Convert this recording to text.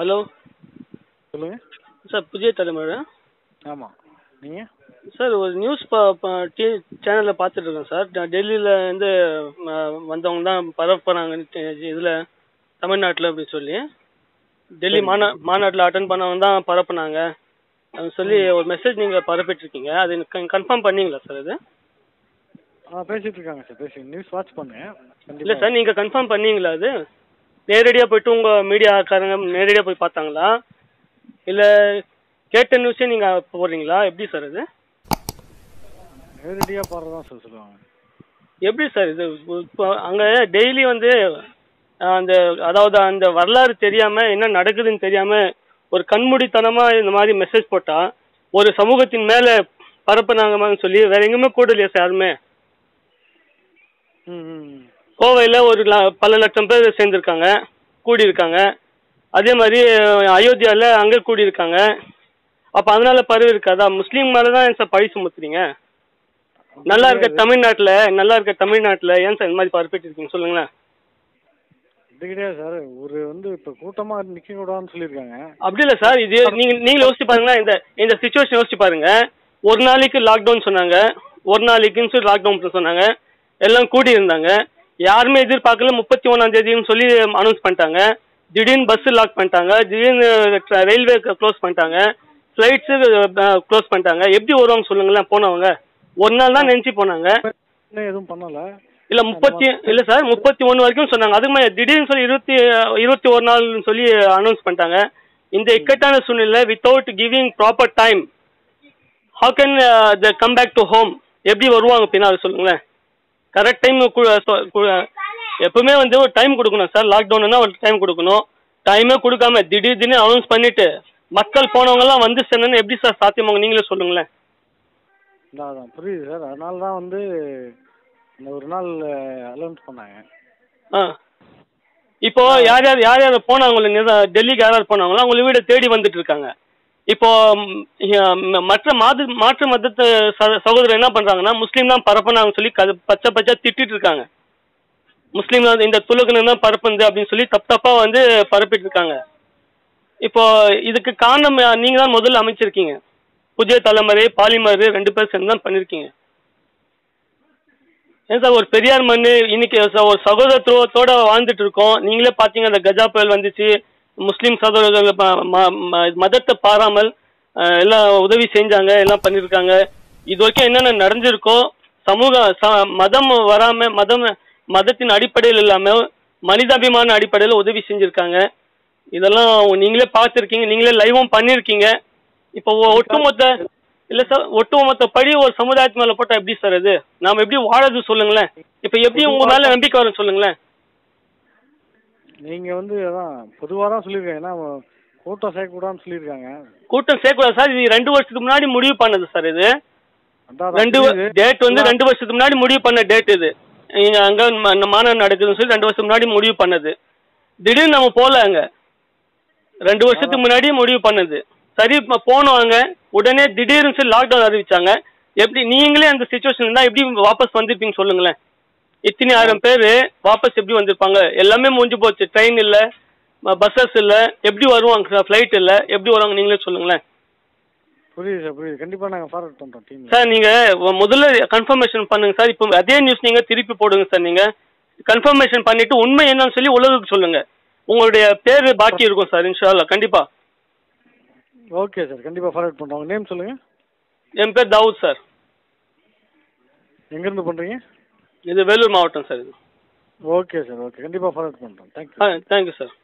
Hello சொல்லுங்க sir புதிய தலைமுறை ஆமாம் நீங்கள் சார் ஒரு நியூஸ் பா டி சேனலில் பார்த்துட்டு இருக்கேன் சார் நான் டெல்லியில் இருந்து ம- வந்தவங்க தான் பரப்புறாங்க இதில் தமிழ்நாட்டில் அப்படின்னு சொல்லி டெல்லி மாநா மாநாட்டில் அட்டன் பண்ணவங்க தான் பரப்புனாங்க அப்படின்னு சொல்லி ஒரு மெசேஜ் நீங்கள் பரப்பிட்டு இருக்கீங்க அது கன்ஃபார்ம் பண்ணீங்களா சார் இது ஆ பேசிட்டு இருக்காங்க சார் பேசி நியூஸ் வாட்ச் பண்ணேன் இல்லை கண்டிப்பாக சார் நீங்கள் கன்ஃபார்ம் பண்ணீங்களா அது நேரடியாக போயிட்டு உங்கள் மீடியாக்காரங்க நேரடியாக போய் பார்த்தாங்களா இல்லை கேட்ட நியூஸே நீங்கள் போடுறீங்களா எப்படி சார் இது நேரடியாக பாடுறதான் சார் சொல்லுவாங்க எப்படி சார் இது இப்போ அங்கே டெய்லி வந்து அஹ், அந்த அதாவது அந்த வரலாறு தெரியாமல் என்ன நடக்குதுன்னு தெரியாமல் ஒரு கண்மூடித்தனமாக இந்த மாதிரி மெசேஜ் போட்டால் ஒரு சமூகத்தின் மேலே பரப்புனாங்கன்னு சொல்லி வேற எங்கேயுமே கூடலையா சார் யாருமே ம் ம் ம். கோவையில் ஒரு ல- பல லட்சம் பேர் சேர்ந்துருக்காங்க கூடியிருக்காங்க அதே மாதிரி அயோத்தியாவில் அங்கே கூடியிருக்காங்க அப்போ அதனால பரவி இருக்காதா முஸ்லீம் மேலே தான் ஏன் சார் பழி சுமத்துறீங்க நல்லா இருக்க தமிழ்நாட்டில் நல்லா இருக்க தமிழ்நாட்டில் ஏன் சார் இந்த மாதிரி பரப்பிட்டு இருக்கீங்க சொல்லுங்களேன் இது கிடையாது சார் ஒரு வந்து இப்போ கூட்டமாக நிற்க கூடாதுன்னு சொல்லியிருக்காங்க அப்படி இல்லை சார் இது நீங்க நீங்க யோசிச்சு பாருங்களேன் இந்த இந்த சுச்சுவேஷன் யோசிச்சு பாருங்க ஒரு நாளைக்கு லாக்டவுன் சொன்னாங்க ஒரு நாளைக்குன்னு சொல்லி லாக்டவுன் சொன்னாங்க எல்லாம் கூடி இருந்தாங்க யாருமே எதிர்பார்க்கல முப்பத்தி ஒன்றாம் தேதின்னு சொல்லி அனௌன்ஸ் பண்ணிட்டாங்க திடீர்னு பஸ் லாக் பண்ணிட்டாங்க திடீர்னு ரயில்வே க்ளோஸ் பண்ணிட்டாங்க ஃப்ளைட்ஸு க்ளோஸ் பண்ணிட்டாங்க எப்படி வருவாங்க சொல்லுங்களேன் போனவங்க ஒரு நாள் தான் நினச்சி போனாங்க இன்னும் எதுவும் பண்ணலை இல்ல முப்பத்தி இல்ல சார் முப்பத்தி ஒன்று வரைக்கும் சொன்னாங்க அதுக்கு மேல திடீர்னு சொல்லி இருபத்தி இருபத்தி ஒரு நாள்னு சொல்லி அனௌன்ஸ் பண்ணிட்டாங்க இந்த இக்கட்டான சூழ்நிலை without giving proper time how can the come back to home எப்படி வருவாங்க பின்னால் சொல்லுங்களேன் கரெக்ட் டைம் எப்பவுமே வந்து ஒரு டைம் கொடுக்கணும் சார் லாக்டவுன்னா ஒரு டைம் கொடுக்கணும் டைமே கொடுக்காம திடீர் திடீர்னு அனௌன்ஸ் பண்ணிட்டு மக்கள் போனவங்கலாம் வந்து சேர்ந்தோன்னு எப்படி சார் சாத்தியமாங்க நீங்களே சொல்லுங்களேன் அதான் அதான் புரியுது சார் அதனால தான் வந்து இந்த ஒரு நாள் அலௌன்ஸ் பண்ணாங்க ஆ இப்போ யார் யார் யார் யார் போனாங்களோ நிதா- டெல்லிக்கு யார் யார் போனாங்களோ அவங்க வீடை தேடி வந்துட்டு இருக்காங்க இப்போ ம், ம், மற்ற மாது மாற்று மதத்து ச- சகோதரர் என்ன பண்றாங்கன்னா முஸ்லீம் தான் பரப்புனாங்கன்னு சொல்லி கது பச்சை பச்சை திட்டிட்டு இருக்காங்க முஸ்லீம் தான் இந்த துலுக்குன்னு தான் பரப்புந்து அப்படின்னு சொல்லி தப்பு தப்பா வந்து பரப்பிட்டு இருக்காங்க இப்போ இதுக்கு காரணம் யா- நீங்க தான் முதல்ல அமைச்சிருக்கீங்க புதிய தலைமுறை பாலிமர் ரெண்டு பேர் சேர்ந்து தான் பண்ணிருக்கீங்க ஏன் சார் ஒரு பெரியார் மண்ணு இன்னைக்கு ச- ஒரு சகோதரத்துவத்தோட வாழ்ந்துட்டு இருக்கோம் நீங்களே பார்த்தீங்க அந்த கஜா புயல் வந்துச்சு முஸ்லீம் சகோதரர்கள் ப- ம- ம- மதத்தை பாராமல் அஹ், எல்லாம் உதவி செஞ்சாங்க எல்லாம் பண்ணியிருக்காங்க இது வரைக்கும் என்னென்ன நடந்திருக்கோ சமூக ச- மதம் வராம மதம் மதத்தின் அடிப்படையில் இல்லாம மனிதாபிமான அடிப்படையில் உதவி செஞ்சிருக்காங்க இதெல்லாம் நீங்களே பார்த்துருக்கீங்க நீங்களே லைவும் பண்ணியிருக்கீங்க இப்போ ஒ- ஒட்டுமொத்த இல்ல சார் ஒட்டுமொத்த படி ஒரு சமுதாயத்து மேல போட்டா எப்படி சார் இது நாம எப்படி வாழறது சொல்லுங்களேன் இப்ப எப்படி உங்க மேல நம்பிக்கை வரும் சொல்லுங்களேன் நீங்கள் வந்து அதான் பொதுவாக தான் சொல்லியிருக்காங்க ஏன்னா கூட்டம் சேர்க்கக்கூடாதுன்னு சொல்லியிருக்காங்க கூட்டம் சேர்க்கூடாது சார் இது ரெண்டு வருஷத்துக்கு முன்னாடி முடிவு பண்ணது சார் இது அதான் அதான் ரெண்டு புரியுது. டேட் வந்து ரெண்டு வருஷத்துக்கு முன்னாடி முடிவு பண்ண டேட் இது இங்க அங்க ம- இந்த மாநாடு நடக்குதுன்னு சொல்லி ரெண்டு வருஷத்துக்கு முன்னாடி முடிவு பண்ணது திடீர்னு நம்ம போல அங்க ரெண்டு வருஷத்துக்கு முன்னாடி முடிவு பண்ணது சரி இப்ப போனோம் அங்க உடனே திடீர்னு சொல்லி லாக்டவுன் அறிவிச்சாங்க எப்படி நீங்களே அந்த சுச்சுவேஷன் இருந்தா எப்படி வாபஸ் வந்திருப்பீங்க சொல்லுங்களேன் இத்தனை ஆயிரம் பேர் வாபஸ் எப்படி வந்திருப்பாங்க எல்லாமே முடிஞ்சு போச்சு ட்ரெயின் இல்ல பஸ்ஸஸ் இல்ல எப்படி வருவாங்க ஃப்ளைட் இல்ல எப்படி வருவாங்க நீங்களே சொல்லுங்களேன் புரியுது சார் புரியுது கண்டிப்பாக நாங்கள் ஃபார்வர்ட் பண்ணுறோம் டீம் சார் நீங்க வ- முதல்ல கன்ஃபர்மேஷன் பண்ணுங்க சார் இப்போ அதே நியூஸ் நீங்க திருப்பி போடுங்க சார் நீங்க கன்ஃபர்மேஷன் பண்ணிட்டு உண்மை என்னன்னு சொல்லி உலகுக்கு சொல்லுங்க உங்களுடைய பேர் பாக்கி இருக்கும் சார் இன்ஷால்லா கண்டிப்பா ஓகே சார் கண்டிப்பாக ஃபார்வர்ட் பண்ணுறோம் உங்கள் நேம் சொல்லுங்கள் என் பேர் தாவூத் சார் எங்கேருந்து பண்ணுறீங்க இது வேலூர் மாவட்டம் சார் இது ஓகே சார் ஓகே கண்டிப்பாக ஃபார்வர்ட் பண்ணுறோம் தேங்க்யூ ஆ தேங்க்யூ சார்